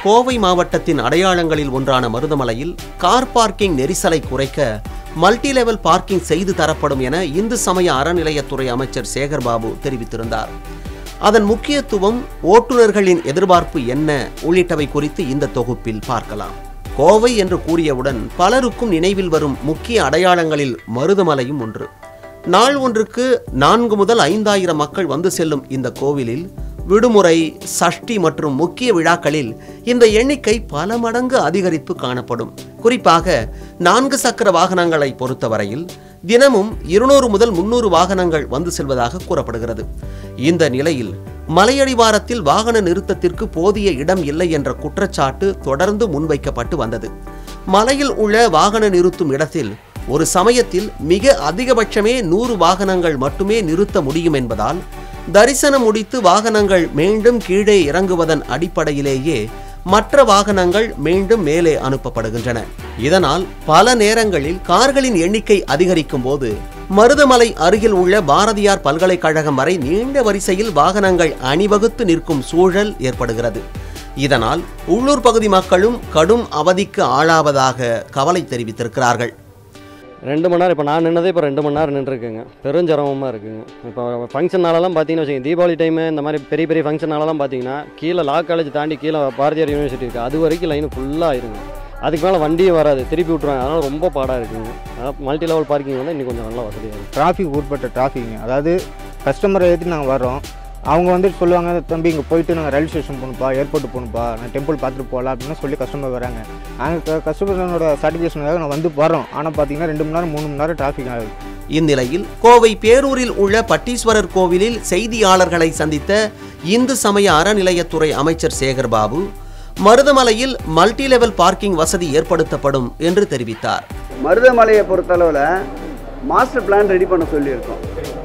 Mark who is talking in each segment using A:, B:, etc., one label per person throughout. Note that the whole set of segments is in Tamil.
A: கோவை மாவட்டத்தின் அடையாளங்களில் ஒன்றான மருதமலையில் கார் பார்க்கிங் நெரிசலை குறைக்க மல்டி லெவல் பார்க்கிங் செய்து தரப்படும் என இந்து சமய அறநிலையத்துறை அமைச்சர் சேகர்பாபு தெரிவித்திருந்தார் அதன் முக்கியத்துவம் ஓட்டுநர்களின் எதிர்பார்ப்பு என்ன உள்ளிட்டவை குறித்து இந்த தொகுப்பில் பார்க்கலாம் கோவை என்று கூறியவுடன் பலருக்கும் நினைவில் வரும் முக்கிய அடையாளங்களில் மருதமலையும் ஒன்று நாள் ஒன்றுக்கு நான்கு முதல் ஐந்தாயிரம் மக்கள் வந்து செல்லும் இந்த கோவிலில் விடுமுறை சஷ்டி மற்றும் முக்கிய விழாக்களில் இந்த எண்ணிக்கை பல மடங்கு அதிகரித்து காணப்படும் குறிப்பாக நான்கு சக்கர வாகனங்களை பொறுத்தவரையில் தினமும் இருநூறு முதல் முன்னூறு வாகனங்கள் வந்து செல்வதாக கூறப்படுகிறது இந்த நிலையில் மலையடிவாரத்தில் வாகன நிறுத்தத்திற்கு போதிய இடம் இல்லை என்ற குற்றச்சாட்டு தொடர்ந்து முன்வைக்கப்பட்டு வந்தது மலையில் உள்ள வாகன நிறுத்தும் இடத்தில் ஒரு சமயத்தில் மிக அதிகபட்சமே நூறு வாகனங்கள் மட்டுமே நிறுத்த முடியும் என்பதால் தரிசனம் முடித்து வாகனங்கள் மீண்டும் கீழே இறங்குவதன் அடிப்படையிலேயே மற்ற வாகனங்கள் மீண்டும் மேலே அனுப்பப்படுகின்றன இதனால் பல நேரங்களில் கார்களின் எண்ணிக்கை அதிகரிக்கும் போது மருதமலை அருகில் உள்ள பாரதியார் பல்கலைக்கழகம் வரை நீண்ட வரிசையில் வாகனங்கள் அணிவகுத்து நிற்கும் சூழல் ஏற்படுகிறது இதனால் உள்ளூர் பகுதி மக்களும் கடும் அவதிக்கு ஆளாவதாக கவலை தெரிவித்திருக்கிறார்கள்
B: ரெண்டு மணி நேரம் இப்போ நான் நின்னதே இப்போ ரெண்டு மணி நேரம் நின்றுருக்குங்க பெருஞ்சிரமமாக இருக்குங்க இப்போ ஃபங்க்ஷனாலலாம் பார்த்தீங்கன்னு வச்சுக்கோங்க தீபாவளி டைமு இந்த மாதிரி பெரிய பெரிய ஃபங்க்ஷனாலலாம் பார்த்தீங்கன்னா கீழே லா காலேஜ் தாண்டி கீழே பாரதியார் யூனிவர்சிட்டி இருக்குது அது வரைக்கும் லைன் ஃபுல்லாக ஆயிருங்க அதுக்கு மேலே வண்டியும் வராது திருப்பி விட்ருவாங்க அதனால் ரொம்ப பாடாக இருக்குங்க அதான் மல்டி லெவல் பார்க்கிங் வந்து இன்னும் கொஞ்சம் நல்லா வசதியாக இருக்குது
C: டிராஃபிக் உட்பட்ட டிராஃபிக்ங்க அதாவது கஸ்டமரை ஏற்றி நாங்கள் வர்றோம் அவங்க வந்து சொல்லுவாங்க தம்பி இங்கே போயிட்டு நாங்கள் ரயில்வே ஸ்டேஷன் போகணுப்பா ஏர்போர்ட் போகணுப்பா நான் டெம்பிள் பார்த்துட்டு போகலாம் அப்படின்னு சொல்லி கஸ்டமர் வராங்க நாங்கள் கஸ்டமரோட சாட்டிஃபிகேஷனுக்காக நான் வந்து வரோம் ஆனால் பார்த்தீங்கன்னா ரெண்டு மணி நேரம் மூணு மணி நேரம் டிராஃபிக் ஆகுது
A: இந்நிலையில் கோவை பேரூரில் உள்ள பட்டீஸ்வரர் கோவிலில் செய்தியாளர்களை சந்தித்த இந்து சமய அறநிலையத்துறை அமைச்சர் சேகர்பாபு மருதமலையில் மல்டி லெவல் பார்க்கிங் வசதி ஏற்படுத்தப்படும் என்று தெரிவித்தார்
D: மருதமலையை பொறுத்தளவில் மாஸ்டர் பிளான் ரெடி பண்ண சொல்லியிருக்கோம்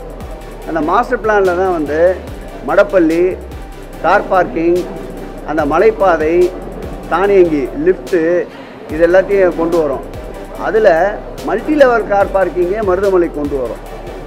D: அந்த மாஸ்டர் பிளானில் தான் வந்து மடப்பள்ளி கார் பார்க்கிங் அந்த மலைப்பாதை தானியங்கி லிஃப்ட்டு இது எல்லாத்தையும் கொண்டு வரோம் அதில் மல்டி லெவல் கார் பார்க்கிங்கே மருதமலை கொண்டு வரோம்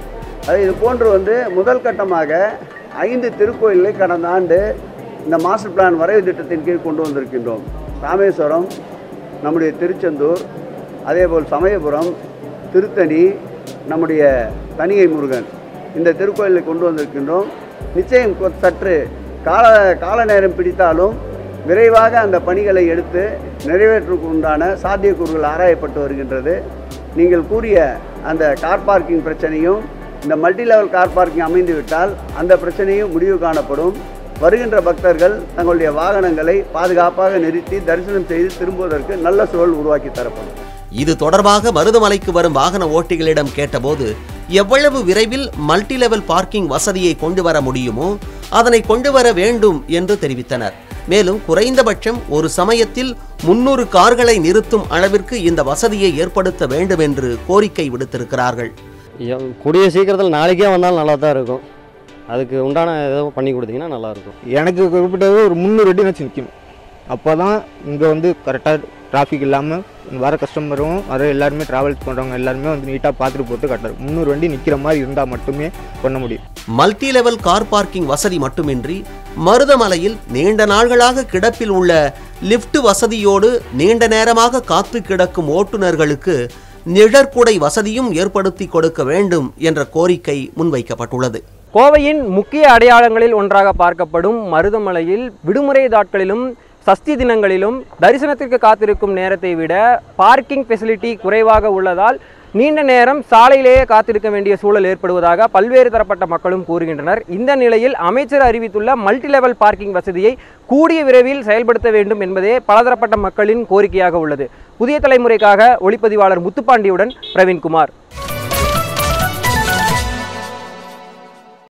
D: அது இது போன்று வந்து முதல் கட்டமாக ஐந்து திருக்கோயில்களை கடந்த ஆண்டு இந்த மாஸ்டர் பிளான் வரைவு திட்டத்தின் கீழ் கொண்டு வந்திருக்கின்றோம் ராமேஸ்வரம் நம்முடைய திருச்செந்தூர் அதேபோல் சமயபுரம் திருத்தணி நம்முடைய தனிகை முருகன் இந்த திருக்கோயிலை கொண்டு வந்திருக்கின்றோம் நிச்சயம் கொ- சற்று கால கால நேரம் பிடித்தாலும் விரைவாக அந்த பணிகளை எடுத்து நிறைவேற்றுவதற்கு உண்டான சாத்தியக்கூறுகள் ஆராயப்பட்டு வருகின்றது நீங்கள் கூறிய அந்த கார் பார்க்கிங் பிரச்சனையும் இந்த மல்டி லெவல் கார் பார்க்கிங் அமைந்துவிட்டால் அந்த பிரச்சனையும் முடிவு காணப்படும் வருகின்ற பக்தர்கள் தங்களுடைய வாகனங்களை பாதுகாப்பாக நிறுத்தி தரிசனம் செய்து திரும்புவதற்கு நல்ல சூழல் உருவாக்கி தரப்படும்
A: இது தொடர்பாக மருதமலைக்கு வரும் வாகன ஓட்டிகளிடம் கேட்டபோது எவ்வளவு விரைவில் மல்டி லெவல் பார்க்கிங் வசதியை கொண்டு வர முடியுமோ அதனை கொண்டு வர வேண்டும் என்று தெரிவித்தனர் மேலும் குறைந்தபட்சம் ஒரு சமயத்தில் முன்னூறு கார்களை நிறுத்தும் அளவிற்கு இந்த வசதியை ஏற்படுத்த வேண்டும் என்று கோரிக்கை விடுத்திருக்கிறார்கள்
B: எ- கூடிய சீக்கிரத்தில் நாளைக்கே வந்தாலும் நல்லா தான் இருக்கும் அதுக்கு உண்டான ஏதோ பண்ணி கொடுத்தீங்கன்னா நல்லாயிருக்கும்
C: எனக்கு குறிப்பிட்டது ஒரு முந்நூறு அடி வச்சு நிற்கணும் அப்போ தான் இங்கே வந்து கரெக்டாக டிராஃபிக் இல்லாமல் வர கஸ்டமரும் வர எல்லாருமே ட்ராவல்ஸ் பண்ணுறவங்க எல்லாருமே வந்து நீட்டாக பார்த்துட்டு போட்டு கரெக்டாக முந்நூறு வண்டி நிற்கிற மாதிரி இருந்தால் மட்டுமே பண்ண முடியும்
A: மல்டி லெவல் கார் பார்க்கிங் வசதி மட்டுமின்றி மருதமலையில் நீண்ட நாள்களாக கிடப்பில் உள்ள லிஃப்ட் வசதியோடு நீண்ட நேரமாக காத்து கிடக்கும் ஓட்டுநர்களுக்கு நிழற்குடை வசதியும் ஏற்படுத்தி கொடுக்க வேண்டும் என்ற கோரிக்கை முன்வைக்கப்பட்டுள்ளது
E: கோவையின் முக்கிய அடையாளங்களில் ஒன்றாக பார்க்கப்படும் மருதமலையில் விடுமுறை நாட்களிலும் சஷ்டி தினங்களிலும் தரிசனத்திற்கு காத்திருக்கும் நேரத்தை விட பார்க்கிங் ஃபெசிலிட்டி குறைவாக உள்ளதால் நீண்ட நேரம் சாலையிலேயே காத்திருக்க வேண்டிய சூழல் ஏற்படுவதாக பல்வேறு தரப்பட்ட மக்களும் கூறுகின்றனர் இந்த நிலையில் அமைச்சர் அறிவித்துள்ள மல்டி லெவல் பார்க்கிங் வசதியை கூடிய விரைவில் செயல்படுத்த வேண்டும் என்பதே பலதரப்பட்ட மக்களின் கோரிக்கையாக உள்ளது புதிய தலைமுறைக்காக ஒளிப்பதிவாளர் முத்துப்பாண்டியுடன் பிரவீன்குமார்